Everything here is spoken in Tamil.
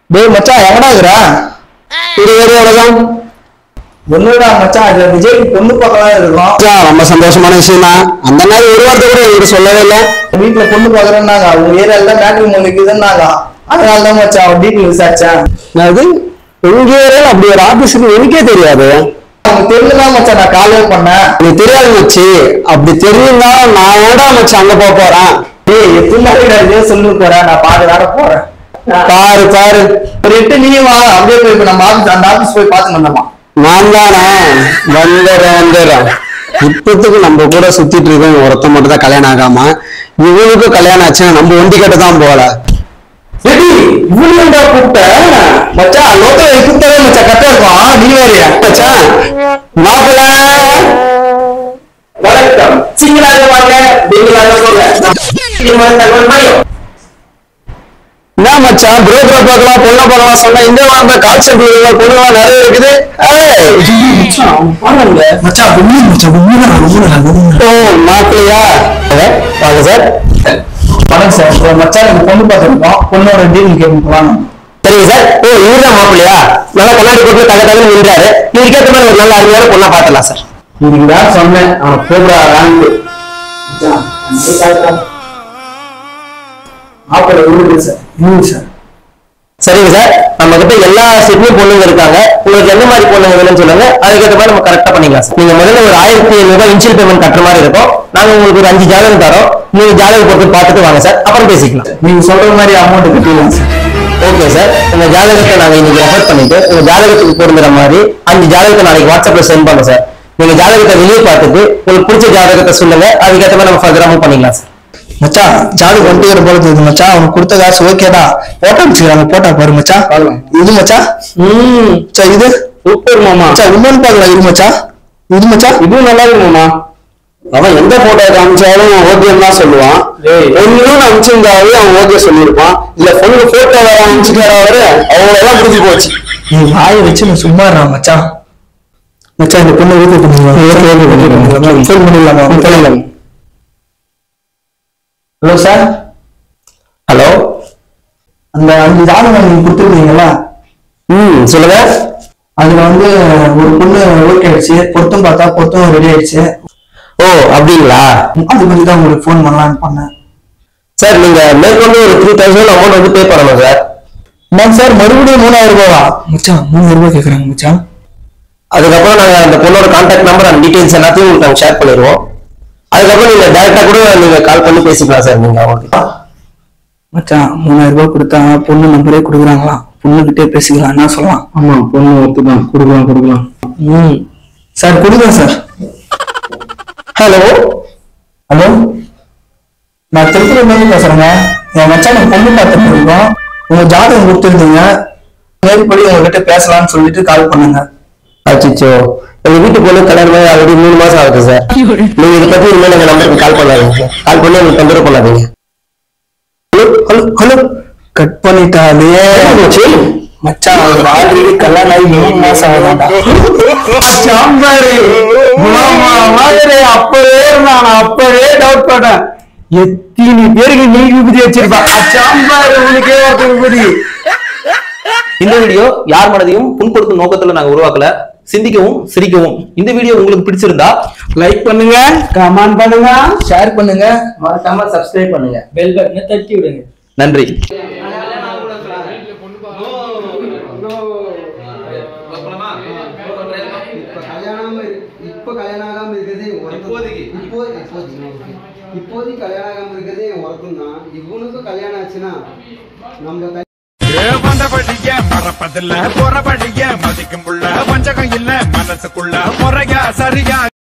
டேய் மச்சான் எங்கடா இருக்கிற இது ஏரியாவில தான் ஒண்ணுடா மச்சான் இது விஜய்க்கு பொண்ணு பார்க்கலாம் இருக்கோம் மச்சான், ரொம்ப சந்தோஷமான விஷயம் தான் அந்த மாதிரி ஒரு வார்த்தை கூட என்கிட்ட சொல்லவே இல்லை வீட்டுல பொண்ணு பாக்குறேன்னாங்க உங்க ஏரியால தான் மேட்ரி இருக்குதுன்னாங்க அதனால தான் மச்சான் அவன் டீட்டெயில் விசாரிச்சேன் அது உங்க ஏரியாவில் அப்படி ஒரு ஆபீஸுக்கு எனக்கே தெரியாது அவங்க தெரிஞ்சுதான் மச்சான் நான் காலே பண்ணேன் எனக்கு தெரியாது மச்சி அப்படி தெரியுந்தா நான் ஏன்டா மச்சி அங்க போக போறேன் ஏய் எப்படி இதே சொல்லி போறேன் நான் பாரு வேற போறேன் பாரு பாரு ஒரு எட்டு நீ வா அப்படியே போய் இப்ப நம்ம ஆபீஸ் அந்த ஆபீஸ் போய் பார்த்து வந்தோமா நான் தானே வந்துடுறேன் வந்துடுறேன் இப்பத்துக்கு நம்ம கூட சுத்திட்டு இருக்கோம் ஒருத்தன் மட்டும் தான் கல்யாணம் ஆகாம இவனுக்கும் கல்யாணம் ஆச்சுன்னா நம்ம ஒண்டி கட்ட தான் போகல சரி இவ்வளவு கூப்பிட்ட மச்சான் லோக்கல் கூப்பிட்டவே மச்சான் கரெக்டா இருக்கும் நீ வேறியா மச்சான் மாப்பிள்ள வணக்கம் சிங்களாக வாங்க நீங்களாக போங்க இது மாதிரி தகவல் மையம் என்ன மச்சான் புரோக்கரை பார்க்கலாம் பொண்ணை பார்க்கலாம் சொன்னா இந்த வாரம் கால் சென்டர் பொண்ணுலாம் நிறைய இருக்குது பாருங்க மச்சான் உண்மை மச்சான் உண்மை ஓ மாப்பிள்ளையா வாங்க சார் வணக்கம் சார் இப்போ மச்சான் எனக்கு பொண்ணு பார்த்துருக்கோம் பொண்ணோட டீல் கேட்கலாம் சரிங்க சார் ஓ இவர்தான் மாப்பிள்ளையா நல்லா கண்ணாடி போட்டு தக தகன்னு நின்றாரு இதுக்கு ஏற்ற மாதிரி ஒரு நல்ல அருமையான பொண்ணா பார்த்துலாம் சார் இதுக்கு தான் சொன்னேன் அவன் கூப்பிடாதான்னு மாப்பிள்ளை ஊருக்கு சார் ஊருக்கு சார் சரிங்க சார் நம்ம கிட்ட எல்லா செட்லயும் பொண்ணுங்க இருக்காங்க உங்களுக்கு எந்த மாதிரி பொண்ணுங்க வேணும்னு சொல்லுங்க அதுக்கேற்ற மாதிரி நம்ம கரெக்டா பண்ணிக்கலாம் சார் நீங்க முதல்ல ஒரு ஆயிரத்தி ஐநூறு ரூபாய் இன்ஷியல் பேமெண்ட் கட்டுற மாதிரி இருக்கும் நாங்க உங்களுக்கு ஒரு அஞ்சு ஜாதகம் தரோம் நீங்க ஜாதகம் பொறுத்து பார்த்துட்டு வாங்க சார் அப்புறம் பேசிக்கலாம் நீங்க சொல்ற மாதிரி அமௌண்ட் கட்டிடலாம் சார் ஓகே சார் உங்க ஜாதகத்தை நாங்க இன்னைக்கு ரெஃபர் பண்ணிட்டு உங்க ஜாதகத்துக்கு பொருந்துற மாதிரி அஞ்சு ஜாதகத்தை நாளைக்கு வாட்ஸ்அப்ல சென்ட் பண்ணுங்க சார் நீங்க ஜாதகத்தை வெளியே பார்த்துட்டு உங்களுக்கு பிடிச்ச ஜாதகத்தை சொல்லுங்க அதுக்கேற்ற மாதிரி நம்ம ஃபர்தரா மூவ் பண்ணிக்கலாம் சார் மச்சான் ஜாலி கொண்டு வர போல தெரியுது மச்சான் அவனுக்கு கொடுத்த காசு ஓகே தான் போட்டோ வச்சுக்கிறாங்க போட்டா பாரு மச்சான் இது மச்சான் ம் மச்சான் இது சூப்பர் மாமா மச்சான் இன்னொன்னு பாக்கலாம் இது மச்சான் இது மச்சான் இதுவும் நல்லா இருக்கு மாமா அவன் எந்த போட்டோ காமிச்சாலும் ஓகேன்னு தான் சொல்லுவான் ஒன்னும் அனுப்பிச்சிருந்தாவே அவன் ஓகே சொல்லியிருப்பான் இல்ல பொண்ணு போட்டோ வேற அனுப்பிச்சுட்டாரா அவரு அவ்வளவுதான் முடிஞ்சு போச்சு நீ வாயை வச்சு நான் சும்மா இருறான் மச்சான் மச்சான் இந்த பொண்ணு வீட்டு ஃபோன் பண்ணிடலாமா ஹலோ சார் ஹலோ அந்த அஞ்சு ஜாதகம் நீங்க கொடுத்துருந்தீங்களா ம் சொல்லுங்க அதுல வந்து ஒரு பொண்ணு ஓகே ஆயிடுச்சு பொருத்தம் பார்த்தா பொருத்தம் ரெடி ஆயிடுச்சு ஓ அப்படிங்களா அது பத்தி தான் உங்களுக்கு ஃபோன் பண்ணலான்னு பண்ணேன் சார் நீங்க மேற்கொண்டு ஒரு த்ரீ தௌசண்ட் அமௌண்ட் வந்து பே பண்ணணும் சார் மேம் சார் மறுபடியும் மூணாயிரம் ரூபாவா மச்சான் மூணாயிரம் ரூபாய் கேக்குறாங்க மச்சான் அதுக்கப்புறம் நாங்க அந்த பொண்ணோட கான்டாக்ட் நம்பர் அண்ட் டீடைல்ஸ் எல்லாத்தையும் உங்களுக்கு நாங்க ஷேர் பண்ணிடுவோம் அதுக்கப்புறம் நீங்க டைரக்டா கூட நீங்க கால் பண்ணி பேசிக்கலாம் சார் நீங்க அவங்களுக்கு மச்சான் மூணாயிரம் ரூபாய் கொடுத்தா பொண்ணு நம்பரே கொடுக்குறாங்களா பொண்ணுகிட்டே பேசிக்கலாம் என்ன சொல்லலாம் ஆமா பொண்ணு ஒத்துக்கலாம் கொடுக்கலாம் கொடுக்கலாம் ம் சார் கொடுங்க சார் ஹலோ ஹலோ நான் திருப்பூர்லேருந்து பேசுறேங்க என் மச்சான் பொண்ணு பார்த்துட்டு இருக்கோம் உங்க ஜாதகம் கொடுத்துருந்தீங்க மேற்படி உங்ககிட்ட பேசலாம்னு சொல்லிட்டு கால் பண்ணுங்க அச்சிச்சோ எங்க வீட்டு பொண்ணு கல்யாணம் ஆகி ஆல்ரெடி மூணு மாசம் ஆகுது சார் நீங்க இதை பத்தி இனிமேல் எங்க நம்பருக்கு கால் பண்ணாதீங்க கால் பண்ணி எனக்கு தொந்தரவு பண்ணாதீங்க ஹலோ ஹலோ ஹலோ கட் பண்ணிட்டாலே மச்சான் ஆல்ரெடி கல்யாணம் ஆகி மூணு மாசம் ஆகுதாண்டா சாம்பாரு மாமா மாதிரி அப்பவே நான் அப்பவே டவுட் பண்ணேன் எத்தனை பேருக்கு நீ விபதி வச்சிருப்பா சாம்பாரு உனக்கே ஒருத்தர் விபதி இந்த வீடியோ யார் மனதையும் புண்படுத்தும் நோக்கத்துல நாங்க உருவாக்கல சிந்திக்கவும் சிரிக்கவும் இந்த வீடியோ உங்களுக்கு பிடிச்சிருந்தா லைக் பண்ணுங்க கமெண்ட் பண்ணுங்க ஷேர் பண்ணுங்க மறக்காம சப்ஸ்கிரைப் பண்ணுங்க பெல் பட்டனை தட்டி விடுங்க நன்றி கல்யாணம் இப்போ கல்யாணம் ஆகாம இருக்கிறதே இப்போதைக்கு இப்போ இப்போதைக்கு okay. இப்போதைக்கு கல்யாணம் ஆகாம இருக்கிறதே ஒருத்தம் தான் இவனுக்கும் கல்யாணம் ஆச்சுன்னா நம்ம கை- வந்தபடிய மறப்பதில்ல போறபடிய மதிக்கும் புள்ள வஞ்சகம் இல்ல மனசுக்குள்ள முறையா சரியா